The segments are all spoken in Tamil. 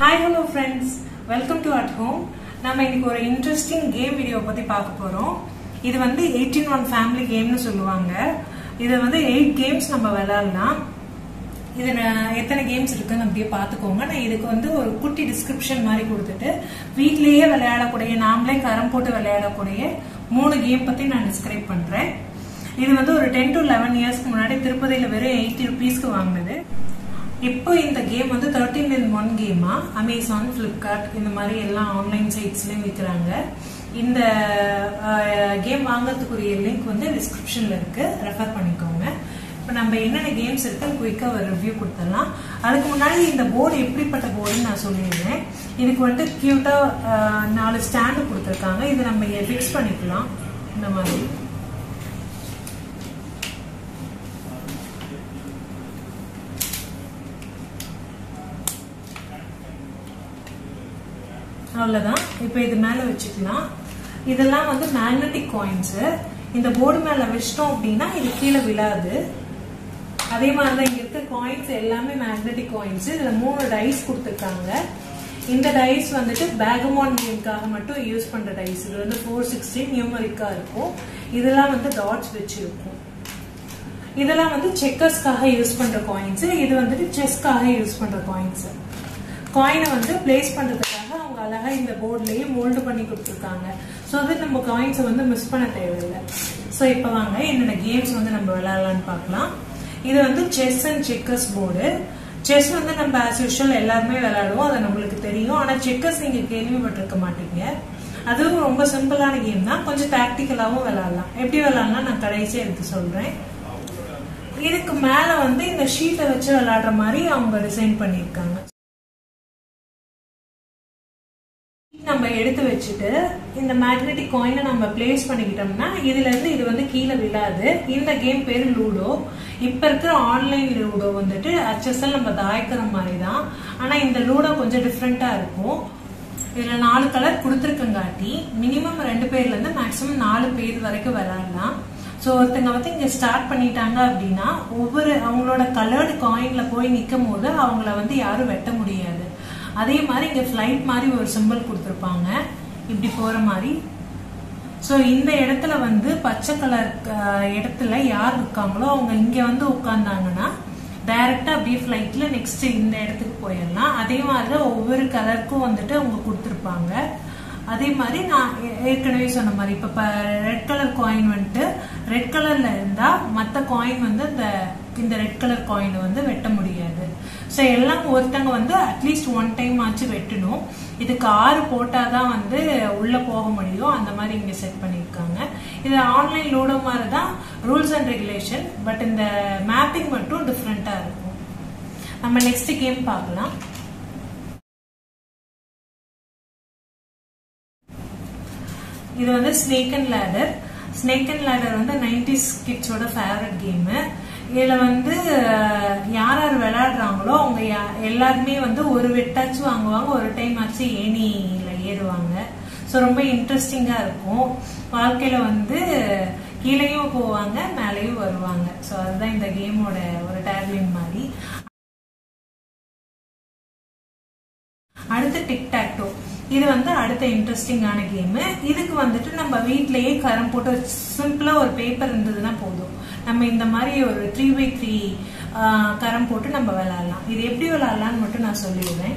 hi hello friends welcome to at home நம்ம இன்னைக்கு ஒரு இன்ட்ரெஸ்டிங் கேம் வீடியோ பத்தி பார்க்க போறோம் இது வந்து எயிட்டீன் ஒன் ஃபேமிலி கேம்னு சொல்லுவாங்க இது வந்து எயிட் கேம்ஸ் நம்ம விளையாடலாம் இது நான் எத்தனை கேம்ஸ் இருக்குன்னு அப்படியே பார்த்துக்கோங்க நான் இதுக்கு வந்து ஒரு குட்டி டிஸ்கிரிப்ஷன் மாதிரி கொடுத்துட்டு வீட்லயே விளையாடக்கூடிய நாமளே கரம் போட்டு விளையாடக்கூடிய மூணு கேம் பத்தி நான் டிஸ்கிரைப் பண்றேன் இது வந்து ஒரு டென் டு லெவன் இயர்ஸ்க்கு முன்னாடி திருப்பதியில வெறும் எயிட்டி ருபீஸ்க்கு வாங்கினது இப்போ இந்த கேம் வந்து தேர்ட்டீன் இன் ஒன் கேமா அமேசான் பிளிப்கார்ட் இந்த மாதிரி எல்லா ஆன்லைன் சைட்ஸ்லயும் விற்கிறாங்க இந்த கேம் வாங்குறதுக்குரிய லிங்க் வந்து டிஸ்கிரிப்ஷன்ல இருக்கு ரெஃபர் பண்ணிக்கோங்க இப்போ நம்ம என்னென்ன கேம்ஸ் இருக்கு குயிக்கா ஒரு ரிவ்யூ கொடுத்துடலாம் அதுக்கு முன்னாடி இந்த போர்டு எப்படிப்பட்ட போர்டுன்னு நான் சொல்லிடுறேன் இதுக்கு வந்து கியூட்டா நாலு ஸ்டாண்டு கொடுத்துருக்காங்க இது நம்ம ஃபிக்ஸ் பண்ணிக்கலாம் இந்த மாதிரி அவ்வளவுதான் இப்போ இது மேல வச்சுக்கலாம் இதெல்லாம் வந்து மேக்னெட்டிக் காயின்ஸ் இந்த போர்டு மேல வச்சிட்டோம் அப்படின்னா இது கீழே விழாது அதே மாதிரிதான் இங்க இருக்க காயின்ஸ் எல்லாமே மேக்னெட்டிக் காயின்ஸ் இதுல மூணு டைஸ் கொடுத்துருக்காங்க இந்த டைஸ் வந்துட்டு பேகமான் கேம்காக மட்டும் யூஸ் பண்ற டைஸ் இது வந்து ஃபோர் சிக்ஸ்டி நியூமரிக்கா இருக்கும் இதெல்லாம் வந்து டாட்ஸ் வச்சிருக்கும் இதெல்லாம் வந்து செக்கர்ஸ்க்காக யூஸ் பண்ற காயின்ஸ் இது வந்துட்டு செஸ்க்காக யூஸ் பண்ற காயின்ஸ் காயினை வந்து பிளேஸ் பண்றதுக்காக அவங்க அழகா இந்த போர்ட்லயே மோல்டு பண்ணி கொடுத்துருக்காங்க ஸோ அது நம்ம காயின்ஸை வந்து மிஸ் பண்ண தேவையில்லை ஸோ இப்போ வாங்க என்னென்ன கேம்ஸ் வந்து நம்ம விளையாடலாம்னு பார்க்கலாம் இது வந்து chess and checkers board chess வந்து நம்ம ஆஸ் யூஷுவல் எல்லாருமே விளையாடுவோம் அது நம்மளுக்கு தெரியும் ஆனால் செக்கர்ஸ் நீங்க கேள்விப்பட்டிருக்க மாட்டீங்க அதுவும் ரொம்ப சிம்பிளான கேம் தான் கொஞ்சம் டாக்டிக்கலாவும் விளையாடலாம் எப்படி விளையாடலாம் நான் கடைசியாக எடுத்து சொல்றேன் இதுக்கு மேல வந்து இந்த ஷீட்டை வச்சு விளையாடுற மாதிரி அவங்க டிசைன் பண்ணியிருக்காங்க நம்ம எடுத்து வச்சுட்டு இந்த மேக்னெட்டிக் காயினை நம்ம பிளேஸ் பண்ணிக்கிட்டோம்னா இதுல இருந்து இது வந்து கீழே விழாது இந்த கேம் பேரு லூடோ இப்ப இருக்கிற ஆன்லைன் லூடோ வந்துட்டு அச்சசல் நம்ம தாய்க்கிற மாதிரி தான் ஆனா இந்த லூடோ கொஞ்சம் டிஃப்ரெண்டா இருக்கும் இதுல நாலு கலர் கொடுத்துருக்கங்காட்டி மினிமம் ரெண்டு பேர்ல இருந்து மேக்சிமம் நாலு பேர் வரைக்கும் விளையாடலாம் ஸோ ஒருத்தங்க வந்து இங்க ஸ்டார்ட் பண்ணிட்டாங்க அப்படின்னா ஒவ்வொரு அவங்களோட கலர்டு காயின்ல போய் நிற்கும் போது அவங்கள வந்து யாரும் வெட்ட முடியாது அதே மாதிரி இங்க ஃபிளைட் மாதிரி ஒரு சிம்பிள் கொடுத்துருப்பாங்க இப்படி போற மாதிரி ஸோ இந்த இடத்துல வந்து பச்சை கலர் இடத்துல யார் இருக்காங்களோ அவங்க இங்க வந்து உட்கார்ந்தாங்கன்னா டைரக்டா அப்படியே ஃபிளைட்ல நெக்ஸ்ட் இந்த இடத்துக்கு போயிடலாம் அதே மாதிரி ஒவ்வொரு கலருக்கும் வந்துட்டு அவங்க கொடுத்துருப்பாங்க அதே மாதிரி நான் ஏற்கனவே சொன்ன மாதிரி இப்ப ரெட் கலர் காயின் வந்துட்டு ரெட் கலர்ல இருந்தா மத்த காயின் வந்து இந்த இந்த ரெட் கலர் காயினை வந்து வெட்ட முடியாது ஸோ எல்லாம் ஒருத்தங்க வந்து அட்லீஸ்ட் ஒன் டைம் ஆச்சு வெட்டணும் இதுக்கு ஆறு போட்டாதான் வந்து உள்ள போக முடியும் அந்த மாதிரி இங்க செட் பண்ணியிருக்காங்க இது ஆன்லைன் லூடோ மாதிரி தான் ரூல்ஸ் அண்ட் ரெகுலேஷன் பட் இந்த மேப்பிங் மட்டும் டிஃப்ரெண்டா இருக்கும் நம்ம நெக்ஸ்ட் கேம் பார்க்கலாம் இது வந்து snake and ladder snake and ladder வந்து நைன்டிஸ் கிட்ஸோட ஃபேவரட் கேமு இதுல வந்து யார் யார் விளையாடுறாங்களோ அவங்க எல்லாருமே வந்து ஒரு வெட்டாச்சு வாங்குவாங்க ஒரு டைம் ஆச்சு ஏனியில ஏறுவாங்க ஸோ ரொம்ப இன்ட்ரெஸ்டிங்கா இருக்கும் வாழ்க்கையில வந்து கீழேயும் போவாங்க மேலேயும் வருவாங்க ஸோ அதுதான் இந்த கேமோட ஒரு டேர்லின் மாதிரி அடுத்து டிக் டாக்டோ இது வந்து அடுத்த இன்ட்ரெஸ்டிங்கான கேம் இதுக்கு வந்துட்டு நம்ம வீட்லயே கரம் போட்டு சிம்பிளா ஒரு பேப்பர் இருந்ததுன்னா போதும் நம்ம இந்த மாதிரி ஒரு த்ரீ பை த்ரீ கரம் போட்டு நம்ம விளையாடலாம் இது எப்படி விளையாடலாம்னு மட்டும் நான் சொல்லிடுறேன்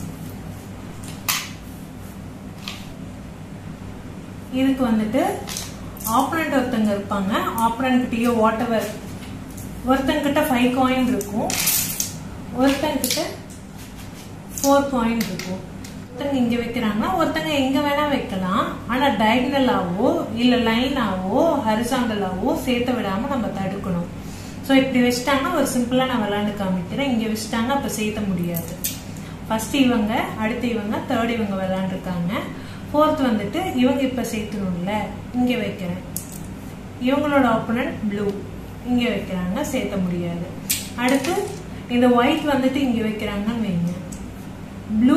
இதுக்கு வந்துட்டு ஆப்பனண்ட் ஒருத்தங்க இருப்பாங்க ஆப்பனண்ட் கிட்டயோ வாட் எவர் ஒருத்தங்க கிட்ட ஃபைவ் காயின் இருக்கும் ஒருத்தங்க கிட்ட ஃபோர் காயின் இருக்கும் ஒருத்தங்க இங்க வைக்கிறாங்கன்னா ஒருத்தங்க எங்க வேணா வைக்கலாம் ஆனா டயகனலாவோ இல்ல லைனாவோ ஹரிசாண்டலாவோ சேர்த்து விடாம நம்ம தடுக்கணும் ஸோ இப்படி வச்சுட்டாங்கன்னா ஒரு சிம்பிளா நான் விளையாண்டு காமிக்கிறேன் இங்க வச்சுட்டாங்க அப்ப சேர்த்த முடியாது ஃபர்ஸ்ட் இவங்க அடுத்து இவங்க தேர்ட் இவங்க விளையாண்டுருக்காங்க ஃபோர்த் வந்துட்டு இவங்க இப்ப சேர்த்தணும்ல இங்க வைக்கிறேன் இவங்களோட ஆப்போனன்ட் ப்ளூ இங்க வைக்கிறாங்க சேர்த்த முடியாது அடுத்து இந்த ஒயிட் வந்துட்டு இங்க வைக்கிறாங்கன்னு வைங்க ப்ளூ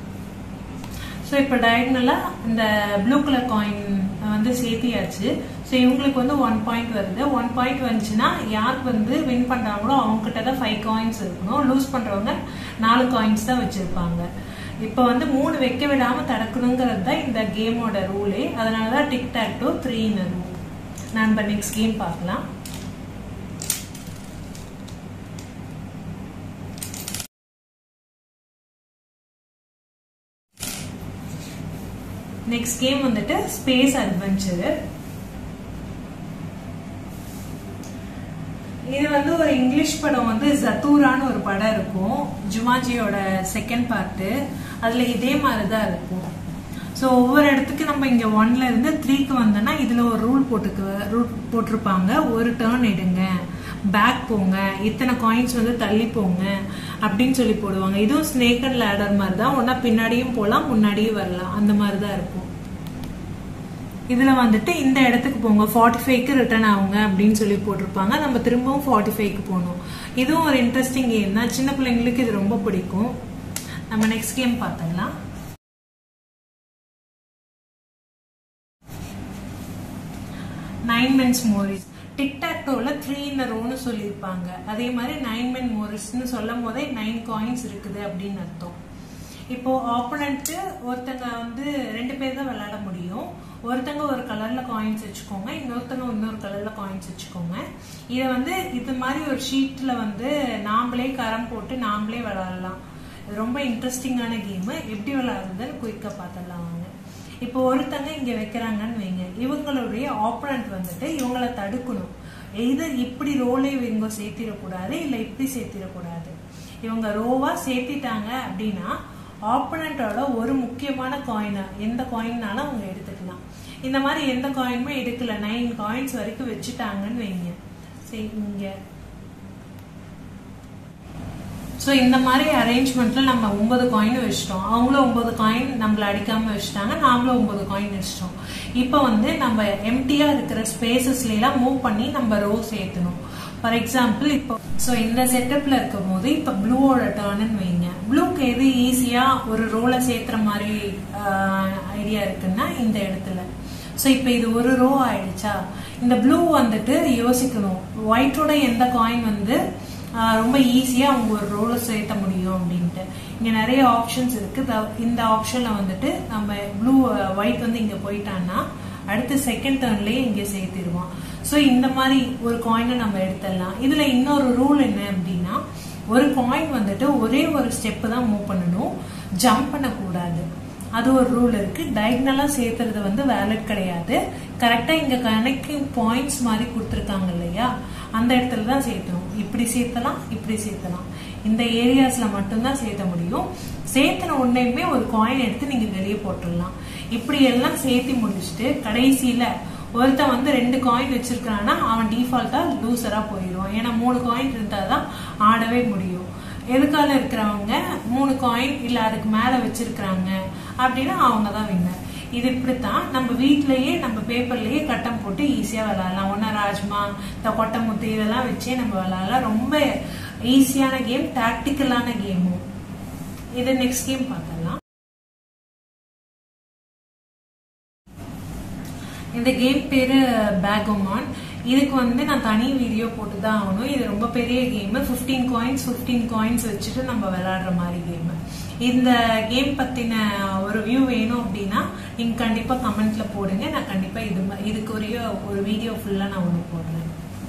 ஸோ இப்போ டயக்னலாக இந்த ப்ளூ கலர் காயின் வந்து சேர்த்தியாச்சு ஸோ ஸோ இவங்களுக்கு வந்து ஒன் பாயிண்ட் வருது ஒன் பாயிண்ட் வந்துச்சுன்னா யாருக்கு வந்து வின் பண்றாங்களோ அவங்க கிட்ட தான் ஃபைவ் காயின்ஸ் இருக்கணும் லூஸ் பண்றவங்க நாலு காயின்ஸ் தான் வச்சிருப்பாங்க இப்போ வந்து மூணு வைக்க விடாம தடுக்கணுங்கிறது தான் இந்த கேமோட ரூலே அதனால தான் டிக் டாக் டூ த்ரீன்னு ரூல் நம்ம நெக்ஸ்ட் கேம் பார்க்கலாம் நெக்ஸ்ட் கேம் வந்துட்டு ஸ்பேஸ் அட்வென்ச்சர் இது வந்து ஒரு இங்கிலீஷ் படம் வந்து ஜத்தூரான்னு ஒரு படம் இருக்கும் ஜுமாஜியோட செகண்ட் பார்ட்டு அதுல இதே மாதிரி தான் இருக்கும் ஸோ ஒவ்வொரு இடத்துக்கு நம்ம இங்க ஒன்ல இருந்து த்ரீக்கு வந்தோம்னா இதுல ஒரு ரூல் போட்டுக்கு ரூல் போட்டிருப்பாங்க ஒரு டேர்ன் எடுங்க பேக் போங்க இத்தனை காயின்ஸ் வந்து தள்ளி போங்க அப்படின்னு சொல்லி போடுவாங்க இதுவும் ஸ்னேக் அண்ட் லேடர் மாதிரி தான் ஒன்னா பின்னாடியும் போகலாம் முன்னாடியும் வரலாம் அந்த மாதிரி தான் இருக்கும் இதுல வந்துட்டு இந்த இடத்துக்கு போங்க ஃபார்ட்டி ஃபைவ்க்கு ரிட்டர்ன் ஆகுங்க அப்படின்னு சொல்லி போட்டிருப்பாங்க நம்ம திரும்பவும் ஃபார்ட்டி ஃபைவ்க்கு போகணும் இதுவும் ஒரு இன்ட்ரெஸ்டிங் கேம் தான் சின்ன பிள்ளைங்களுக்கு இது ரொம்ப பிடிக்கும் நம்ம நெக்ஸ்ட் கேம் பார்த்தலாம் நைன் மென்ஸ் மோரிஸ் டிக்டாக்டோல த்ரீ இந்த ரோன்னு சொல்லியிருப்பாங்க அதே மாதிரி நைன் மென் மோரிஸ்னு சொல்லும் போதே நைன் காயின்ஸ் இருக்குது அப்படின்னு அர்த்தம் இப்போ ஆப்போனண்ட்டு ஒருத்தங்க வந்து ரெண்டு பேர் தான் விளையாட முடியும் ஒருத்தங்க ஒரு கலர்ல காயின்ஸ் வச்சுக்கோங்க இன்னொருத்தங்க இன்னொரு கலர்ல காயின்ஸ் வச்சுக்கோங்க இதை வந்து இது மாதிரி ஒரு ஷீட்ல வந்து நாமளே கரம் போட்டு நாமளே விளையாடலாம் இது ரொம்ப இன்ட்ரெஸ்டிங்கான கேம் எப்படி விளையாடுறதுன்னு குயிக்கா பார்த்துடலாம் வாங்க இப்போ ஒருத்தங்க இங்க வைக்கிறாங்கன்னு வைங்க இவங்களுடைய ஆப்போனண்ட் வந்துட்டு இவங்கள தடுக்கணும் இது இப்படி ரோலே இவங்க சேர்த்திடக்கூடாது இல்ல இப்படி சேர்த்திடக்கூடாது இவங்க ரோவா சேர்த்திட்டாங்க அப்படின்னா ஆப்போனண்டோட ஒரு முக்கியமான காயினை எந்த காயின்னாலும் அவங்க எடுத்துக்கலாம் இந்த மாதிரி எந்த காயினுமே எடுக்கல நைன் காயின்ஸ் வரைக்கும் வச்சுட்டாங்கன்னு வைங்க சரி இங்க ஸோ இந்த மாதிரி அரேஞ்ச்மெண்ட்ல நம்ம ஒன்பது காயின் வச்சிட்டோம் அவங்களும் ஒன்பது காயின் நம்மள அடிக்காம வச்சுட்டாங்க நாமளும் ஒன்பது காயின் வச்சிட்டோம் இப்போ வந்து நம்ம எம்டியா இருக்கிற ஸ்பேசஸ்ல எல்லாம் மூவ் பண்ணி நம்ம ரோ சேர்த்தணும் ஃபார் எக்ஸாம்பிள் இப்போ ஸோ இந்த செட்டப்ல இருக்கும் போது இப்போ ப்ளூவோட டேர்ன்னு வைங்க ப்ளூக்கு எது ஈஸியா ஒரு ரோலை சேர்த்துற மாதிரி ஐடியா இருக்குன்னா இந்த இடத்துல ஸோ இப்போ இது ஒரு ரோ ஆயிடுச்சா இந்த ப்ளூ வந்துட்டு யோசிக்கணும் ஒயிட்டோட எந்த காயின் வந்து ரொம்ப ஈஸியா அவங்க ஒரு ரோல சேர்த்த முடியும் அப்படின்ட்டு இங்க நிறைய ஆப்ஷன்ஸ் இருக்கு இந்த ஆப்ஷன்ல வந்துட்டு நம்ம ப்ளூ ஒயிட் வந்து இங்க போயிட்டான்னா அடுத்து செகண்ட் டேர்ன்லயே இங்க சேர்த்திடுவோம் ஸோ இந்த மாதிரி ஒரு காயினை நம்ம எடுத்துடலாம் இதுல இன்னொரு ரூல் என்ன அப்படின்னா ஒரு காயின் வந்துட்டு ஒரே ஒரு ஸ்டெப் தான் மூவ் பண்ணணும் ஜம்ப் பண்ணக்கூடாது அது ஒரு ரூல் இருக்கு டயக்னலா சேர்த்துறது வந்து வேலட் கிடையாது கரெக்டா இங்க கனெக்டிங் பாயிண்ட்ஸ் மாதிரி கொடுத்துருக்காங்க இல்லையா அந்த இடத்துல தான் சேர்த்தணும் இப்படி சேர்த்தலாம் இப்படி சேர்த்தலாம் இந்த ஏரியாஸ்ல மட்டும்தான் சேர்த்த முடியும் சேர்த்தன உடனேயுமே ஒரு காயின் எடுத்து நீங்க வெளியே போட்டுடலாம் இப்படி எல்லாம் சேர்த்து முடிச்சுட்டு கடைசியில ஒருத்தன் வந்து ரெண்டு காயின் வச்சிருக்கான்னா அவன் டிஃபால்ட்டா லூசரா போயிடுவான் ஏன்னா மூணு காயின் இருந்தாதான் ஆடவே முடியும் எதுக்கால இருக்கிறவங்க மூணு காயின் இல்ல அதுக்கு மேல வச்சிருக்கிறாங்க அப்படின்னா அவங்க தான் வின்னர் இது இப்படித்தான் நம்ம வீட்லயே நம்ம பேப்பர்லயே கட்டம் போட்டு ஈஸியா விளையாடலாம் ஒன்னா ராஜ்மா இந்த கொட்டமுத்து இதெல்லாம் வச்சே நம்ம விளையாடலாம் ரொம்ப ஈஸியான கேம் டாக்டிக்கலான கேமும் இது நெக்ஸ்ட் கேம் பார்க்கலாம் இந்த கேம் பேரு பேகோமான் இதுக்கு வந்து நான் தனி வீடியோ போட்டு தான் ஆகணும் இது ரொம்ப பெரிய game fifteen coins fifteen coins வச்சுட்டு நம்ம விளையாடுற மாதிரி கேம் இந்த கேம் பத்தின ஒரு வியூ வேணும் அப்படின்னா நீங்க கண்டிப்பா கமெண்ட்ல போடுங்க நான் கண்டிப்பா இது இதுக்குரிய ஒரு வீடியோ ஃபுல்லா நான் ஒன்று போடுறேன்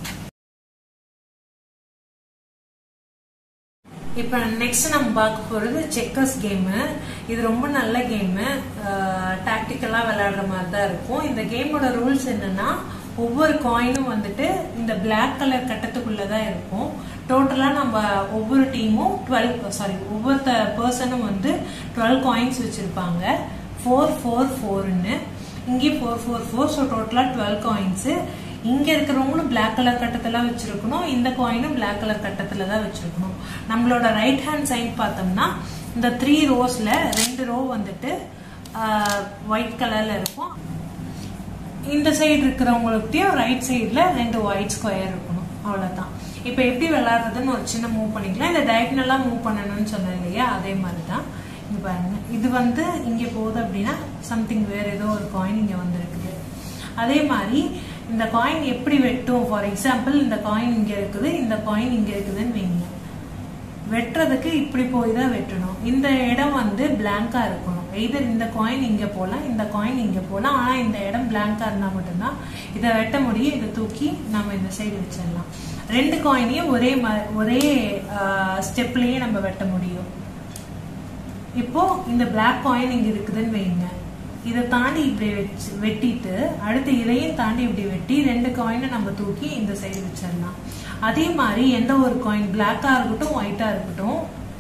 இப்போ நெக்ஸ்ட் நம்ம பார்க்க போறது செக்கர்ஸ் கேமு இது ரொம்ப நல்ல கேமு டாக்டிக்கலா விளையாடுற மாதிரி தான் இருக்கும் இந்த கேமோட ரூல்ஸ் என்னன்னா ஒவ்வொரு காயினும் வந்துட்டு இந்த பிளாக் கலர் கட்டத்துக்குள்ளதான் இருக்கும் டோட்டலா நம்ம ஒவ்வொரு டீமும் டுவெல் சாரி ஒவ்வொரு பர்சனும் வந்து டுவெல் காயின்ஸ் வச்சிருப்பாங்க ஃபோர் ஃபோர் ஃபோர்னு இங்கேயும் ஃபோர் ஃபோர் ஃபோர் ஸோ டோட்டலா டுவெல் காயின்ஸ் இங்க இருக்கிறவங்களும் பிளாக் கலர் கட்டத்துல வச்சிருக்கணும் இந்த காயினும் பிளாக் கலர் கட்டத்துல தான் வச்சிருக்கணும் நம்மளோட ரைட் ஹேண்ட் சைட் பார்த்தோம்னா இந்த த்ரீ ரோஸ்ல ரெண்டு ரோ வந்துட்டு ஒயிட் கலர்ல இருக்கும் இந்த சைடு இருக்கிறவங்களுக்கிட்டயும் ரைட் சைடுல ரெண்டு ஒயிட் ஸ்கொயர் இருக்கணும் அவ்வளவுதான் இப்ப எப்படி விளையாடுறதுன்னு ஒரு சின்ன மூவ் பண்ணிக்கலாம் இந்த டயக்னலா மூவ் பண்ணணும்னு சொன்னேன் இல்லையா அதே மாதிரிதான் இங்க பாருங்க இது வந்து இங்க போகுது அப்படின்னா சம்திங் வேற ஏதோ ஒரு காயின் இங்க வந்திருக்குது அதே மாதிரி இந்த காயின் எப்படி வெட்டும் ஃபார் எக்ஸாம்பிள் இந்த காயின் இங்க இருக்குது இந்த காயின் இங்க இருக்குதுன்னு வைங்க வெட்டுறதுக்கு இப்படி போய் தான் வெட்டணும் இந்த இடம் வந்து பிளாங்கா இருக்கணும் எய்தர் இந்த காயின் இங்க போகலாம் இந்த காயின் இங்க போகலாம் ஆனா இந்த இடம் பிளாங்கா இருந்தா மட்டும்தான் இதை வெட்ட முடியும் இதை தூக்கி நம்ம இந்த சைடு வச்சிடலாம் ரெண்டு காயினையும் ஒரே ம- ஒரே ஸ்டெப்லயே நம்ம வெட்ட முடியும் இப்போ இந்த Black காயின் இங்க இருக்குதுன்னு வைங்க இதை தாண்டி இப்படி வச்சு வெட்டிட்டு அடுத்து இதையும் தாண்டி இப்படி வெட்டி ரெண்டு காயினை நம்ம தூக்கி இந்த சைடு வச்சிடலாம் அதே மாதிரி எந்த ஒரு காயின் பிளாக்கா இருக்கட்டும் ஒயிட்டா இருக்கட்டும்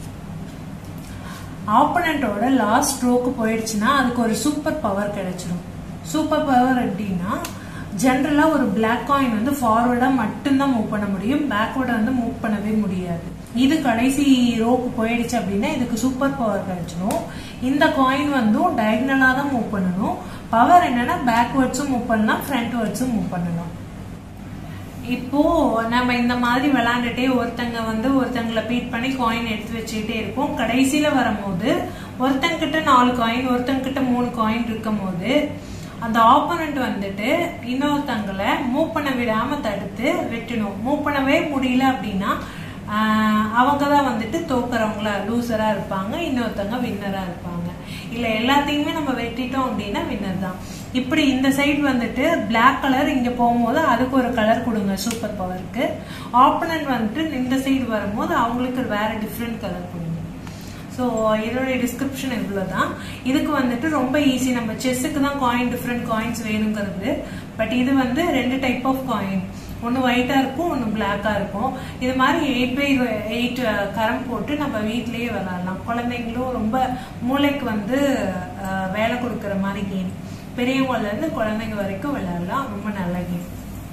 ஆப்பனண்டோட லாஸ்ட் ஸ்ட்ரோக்கு போயிடுச்சுன்னா அதுக்கு ஒரு சூப்பர் பவர் கிடைச்சிடும் சூப்பர் பவர் எப்படின்னா ஜென்ரலா ஒரு பிளாக் காயின் வந்து ஃபார்வர்டா மட்டும்தான் மூவ் பண்ண முடியும் பேக்வர்டா வந்து மூவ் பண்ணவே முடியாது இது கடைசி ரோக்கு போயிடுச்சு அப்படின்னா இதுக்கு சூப்பர் பவர் கிடைச்சிடும் இந்த காயின் வந்து டயக்னலா தான் மூவ் பண்ணணும் பவர் என்னன்னா பேக்வேர்ட்ஸும் மூவ் பண்ணலாம் ஃப்ரண்ட்வேர்ட்ஸும் மூவ் பண்ணலாம் இப்போ நம்ம இந்த மாதிரி விளையாண்டுட்டே ஒருத்தங்க வந்து ஒருத்தங்களை பீட் பண்ணி காயின் எடுத்து வச்சுக்கிட்டே இருப்போம் கடைசியில வரும்போது ஒருத்தங்கிட்ட நாலு காயின் ஒருத்தங்கிட்ட மூணு காயின் இருக்கும் போது அந்த ஆப்போனண்ட் வந்துட்டு இன்னொருத்தங்களை மூவ் பண்ண விடாம தடுத்து வெட்டணும் மூவ் பண்ணவே முடியல அப்படின்னா ஆஹ், அவங்க தான் வந்துட்டு தோக்குறவங்களா லூசரா இருப்பாங்க இன்னொருத்தவங்க வின்னரா இருப்பாங்க இல்ல எல்லாத்தையுமே நம்ம வெட்டிட்டோம் அப்படின்னா வின்னர் தான் இப்படி இந்த சைடு வந்துட்டு Black கலர் இங்க போகும்போது அதுக்கு ஒரு கலர் கொடுங்க சூப்பர் பவருக்கு ஆப்பனன்ட் வந்துட்டு இந்த சைடு வரும்போது அவங்களுக்கு வேற டிஃப்ரெண்ட் கலர் கொடுங்க ஸோ இதோடைய டிஸ்கிரிப்ஷன் இவ்வளோதான் இதுக்கு வந்துட்டு ரொம்ப ஈஸி நம்ம செஸ்ஸுக்கு தான் காயின் டிஃப்ரெண்ட் காயின்ஸ் வேணுங்கிறது பட் இது வந்து ரெண்டு டைப் ஆஃப் காயின் ஒன்று ஒயிட்டாக இருக்கும் ஒன்று பிளாக்காக இருக்கும் இது மாதிரி எயிட் பை எயிட் கரம் போட்டு நம்ம வீட்லயே விளாடலாம் குழந்தைங்களும் ரொம்ப மூளைக்கு வந்து அஹ், வேலை கொடுக்குற மாதிரி கேம் பெரியவங்கள்ல இருந்து குழந்தைங்க வரைக்கும் விளையாடலாம் ரொம்ப நல்ல கேம்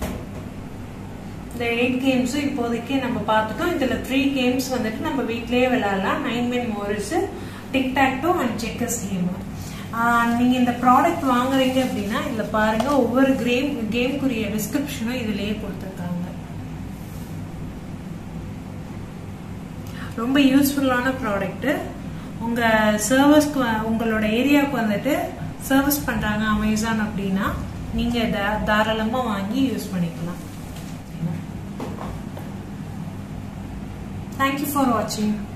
இந்த எயிட் கேம்ஸும் இப்போதைக்கு நம்ம பார்த்துட்டோம் இதுல த்ரீ கேம்ஸ் வந்துட்டு நம்ம வீட்லயே விளையாடலாம் nine men's morris tic tac toe and checkers game நீங்க இந்த ப்ராடக்ட் வாங்குறீங்க அப்படின்னா இதுல பாருங்க ஒவ்வொரு கேம் கேம்க்குரிய டிஸ்கிரிப்ஷனும் இதுலயே கொடுத்துருக்காங்க ரொம்ப யூஸ்ஃபுல்லான ப்ராடக்ட் உங்க சர்வஸ்க்கு உங்களோட ஏரியாவுக்கு வந்துட்டு சர்வீஸ் பண்றாங்க அமேசான் அப்படின்னா நீங்க தா- தாராளமா வாங்கி யூஸ் பண்ணிக்கலாம் தேங்க்யூ ஃபார் வாட்சிங்